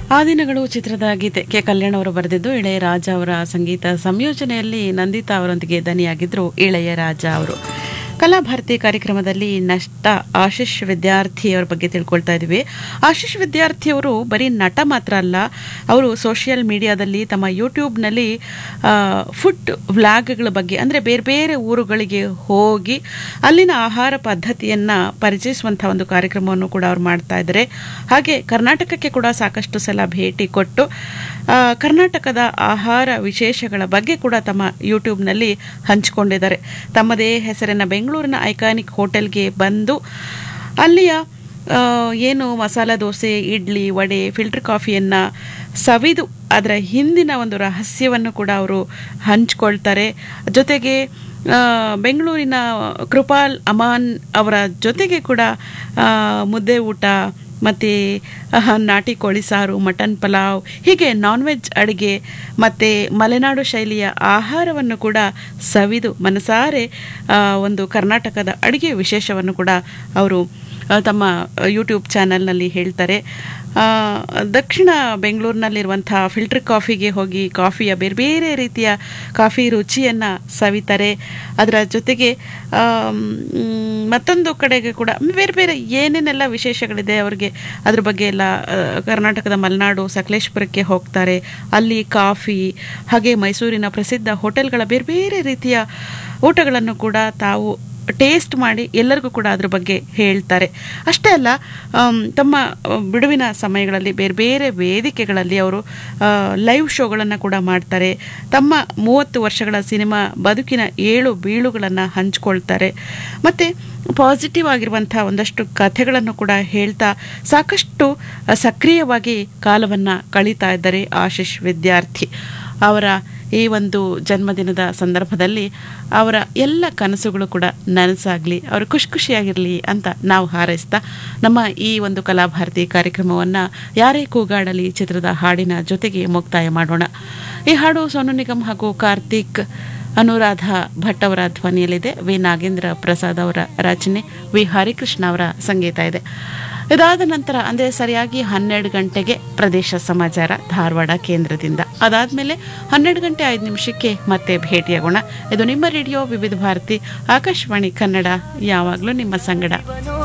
ಆ ದಿನಗಳು ಚಿತ್ರದ ಗೀತೆ ಕೆ ಕಲ್ಯಾಣ್ ಅವರು ಬರೆದಿದ್ದು ಇಳೆಯರಾಜ ಅವರ ಸಂಗೀತ ಸಂಯೋಜನೆಯಲ್ಲಿ ನಂದಿತಾ ಅವರೊಂದಿಗೆ ದನಿಯಾಗಿದ್ರು ಇಳೆಯರಾಜ ಅವರು ಕಲಾಭಾರತಿ ಕಾರ್ಯಕ್ರಮದಲ್ಲಿ ನಷ್ಟ ಆಶಿಷ್ ವಿದ್ಯಾರ್ಥಿ ಅವರ ಬಗ್ಗೆ ತಿಳ್ಕೊಳ್ತಾ ಇದ್ದೀವಿ ಆಶಿಷ್ ವಿದ್ಯಾರ್ಥಿ ಅವರು ಬರೀ ನಟ ಮಾತ್ರ ಅಲ್ಲ ಅವರು ಸೋಷಿಯಲ್ ಮೀಡಿಯಾದಲ್ಲಿ ತಮ್ಮ ಯೂಟ್ಯೂಬ್ನಲ್ಲಿ ಫುಡ್ ವ್ಲಾಗ್ಗಳ ಬಗ್ಗೆ ಅಂದರೆ ಬೇರೆ ಬೇರೆ ಊರುಗಳಿಗೆ ಹೋಗಿ ಅಲ್ಲಿನ ಆಹಾರ ಪದ್ಧತಿಯನ್ನು ಪರಿಚಯಿಸುವಂಥ ಒಂದು ಕಾರ್ಯಕ್ರಮವನ್ನು ಕೂಡ ಅವ್ರು ಮಾಡ್ತಾ ಇದ್ದಾರೆ ಹಾಗೆ ಕರ್ನಾಟಕಕ್ಕೆ ಕೂಡ ಸಾಕಷ್ಟು ಸಲ ಭೇಟಿ ಕೊಟ್ಟು ಆ, ಕರ್ನಾಟಕದ ಆಹಾರ ವಿಶೇಷಗಳ ಬಗ್ಗೆ ಕೂಡ ತಮ್ಮ ಯೂಟ್ಯೂಬ್ನಲ್ಲಿ ಹಂಚಿಕೊಂಡಿದ್ದಾರೆ ತಮ್ಮದೇ ಹೆಸರಿನ ಬೆಂಗಳೂರಿನ ಐಕಾನಿಕ್ ಹೋಟೆಲ್ಗೆ ಬಂದು ಅಲ್ಲಿಯ ಆ, ಏನು ಮಸಾಲ ದೋಸೆ ಇಡ್ಲಿ ವಡೆ ಫಿಲ್ಟರ್ ಕಾಫಿಯನ್ನು ಸವಿದು ಅದರ ಹಿಂದಿನ ಒಂದು ರಹಸ್ಯವನ್ನು ಕೂಡ ಅವರು ಹಂಚ್ಕೊಳ್ತಾರೆ ಜೊತೆಗೆ ಆ, ಬೆಂಗಳೂರಿನ ಕೃಪಾಲ್ ಅಮಾನ್ ಅವರ ಜೊತೆಗೆ ಕೂಡ ಆ, ಮುದ್ದೆ ಊಟ ಮತ್ತು ನಾಟಿ ಕೋಳಿ ಸಾರು ಮಟನ್ ಪಲಾವ್ ಹೀಗೆ ನಾನ್ ವೆಜ್ ಅಡುಗೆ ಮತ್ತು ಮಲೆನಾಡು ಶೈಲಿಯ ಆಹಾರವನ್ನು ಕೂಡ ಸವಿದು ಮನಸಾರೆ ಆ, ಒಂದು ಕರ್ನಾಟಕದ ಅಡುಗೆ ವಿಶೇಷವನ್ನು ಕೂಡ ಅವರು ಆ, ತಮ್ಮ ಯೂಟ್ಯೂಬ್ ಚಾನಲ್ನಲ್ಲಿ ಹೇಳ್ತಾರೆ ಆ, ದಕ್ಷಿಣ ಬೆಂಗಳೂರಿನಲ್ಲಿರುವಂಥ ಫಿಲ್ಟರ್ ಕಾಫಿಗೆ ಹೋಗಿ ಕಾಫಿಯ ಬೇರೆ ಬೇರೆ ರೀತಿಯ ಕಾಫಿ ರುಚಿಯನ್ನು ಸವಿತಾರೆ ಅದರ ಜೊತೆಗೆ ಆಮ್, ಮ್, ಮತ್ತೊಂದು ಕಡೆಗೆ ಕೂಡ ಬೇರೆ ಬೇರೆ ಏನೇನೆಲ್ಲ ವಿಶೇಷಗಳಿದೆ ಅವ್ರಿಗೆ ಅದ್ರ ಬಗ್ಗೆ ಎಲ್ಲ ಆ, ಕರ್ನಾಟಕದ ಮಲೆನಾಡು ಸಕಲೇಶ್ಪುರಕ್ಕೆ ಹೋಗ್ತಾರೆ ಅಲ್ಲಿ ಕಾಫಿ ಹಾಗೆ ಮೈಸೂರಿನ ಪ್ರಸಿದ್ಧ ಹೋಟೆಲ್ಗಳ ಬೇರೆ ಬೇರೆ ರೀತಿಯ ಊಟಗಳನ್ನು ಕೂಡ ತಾವು ಟೇಸ್ಟ್ ಮಾಡಿ ಎಲ್ಲರಿಗೂ ಕೂಡ ಅದ್ರ ಬಗ್ಗೆ ಹೇಳ್ತಾರೆ ಅಷ್ಟೇ ಅಲ್ಲ ಆಮ್, ತಮ್ಮ ಆ, ಬಿಡುವಿನ ಸಮಯಗಳಲ್ಲಿ ಬೇರೆ ಬೇರೆ ವೇದಿಕೆಗಳಲ್ಲಿ ಅವರು ಲೈವ್ ಶೋಗಳನ್ನು ಕೂಡ ಮಾಡ್ತಾರೆ ತಮ್ಮ ಮೂವತ್ತು ವರ್ಷಗಳ ಸಿನಿಮಾ ಬದುಕಿನ ಏಳು ಬೀಳುಗಳನ್ನು ಹಂಚ್ಕೊಳ್ತಾರೆ ಮತ್ತು ಪಾಸಿಟಿವ್ ಆಗಿರುವಂಥ ಒಂದಷ್ಟು ಕಥೆಗಳನ್ನು ಕೂಡ ಹೇಳ್ತಾ ಸಾಕಷ್ಟು ಆ, ಸಕ್ರಿಯವಾಗಿ ಕಾಲವನ್ನು ಕಳೀತಾ ಇದ್ದಾರೆ ಆಶಿಷ್ ವಿದ್ಯಾರ್ಥಿ ಅವರ ಈ ಒಂದು ಜನ್ಮದಿನದ ಸಂದರ್ಭದಲ್ಲಿ ಅವರ ಎಲ್ಲ ಕನಸುಗಳು ಕೂಡ ನನಸಾಗಲಿ ಅವರು ಖುಷಿ ಖುಷಿಯಾಗಿರಲಿ ಅಂತ ನಾವು ಹಾರೈಸ್ತಾ ನಮ್ಮ ಈ ಒಂದು ಕಲಾಭಾರತಿ ಕಾರ್ಯಕ್ರಮವನ್ನು ಯಾರೇ ಕೂಗಾಡಲಿ ಚಿತ್ರದ ಹಾಡಿನ ಜೊತೆಗೆ ಮುಕ್ತಾಯ ಮಾಡೋಣ ಈ ಹಾಡು ಸೋನು ನಿಗಮ್ ಹಾಗೂ ಕಾರ್ತಿಕ್ ಅನುರಾಧ ಭಟ್ ಅವರ ಧ್ವನಿಯಲ್ಲಿದೆ ವಿ ನಾಗೇಂದ್ರ ಪ್ರಸಾದ್ ಅವರ ರಚನೆ ವಿ ಹರಿಕೃಷ್ಣ ಅವರ ಸಂಗೀತ ಇದೆ ಇದಾದ ನಂತರ ಅಂದರೆ ಸರಿಯಾಗಿ ಹನ್ನೆರಡು ಗಂಟೆಗೆ ಪ್ರದೇಶ ಸಮಾಚಾರ ಧಾರವಾಡ ಕೇಂದ್ರದಿಂದ ಅದಾದಮೇಲೆ ಹನ್ನೆರಡು ಗಂಟೆ ಐದು ನಿಮಿಷಕ್ಕೆ ಮತ್ತೆ ಭೇಟಿಯಾಗೋಣ ಇದು ನಿಮ್ಮ ರೇಡಿಯೋ ವಿವಿಧ ಭಾರತಿ ಆಕಾಶವಾಣಿ ಕನ್ನಡ ಯಾವಾಗಲೂ ನಿಮ್ಮ ಸಂಗಡ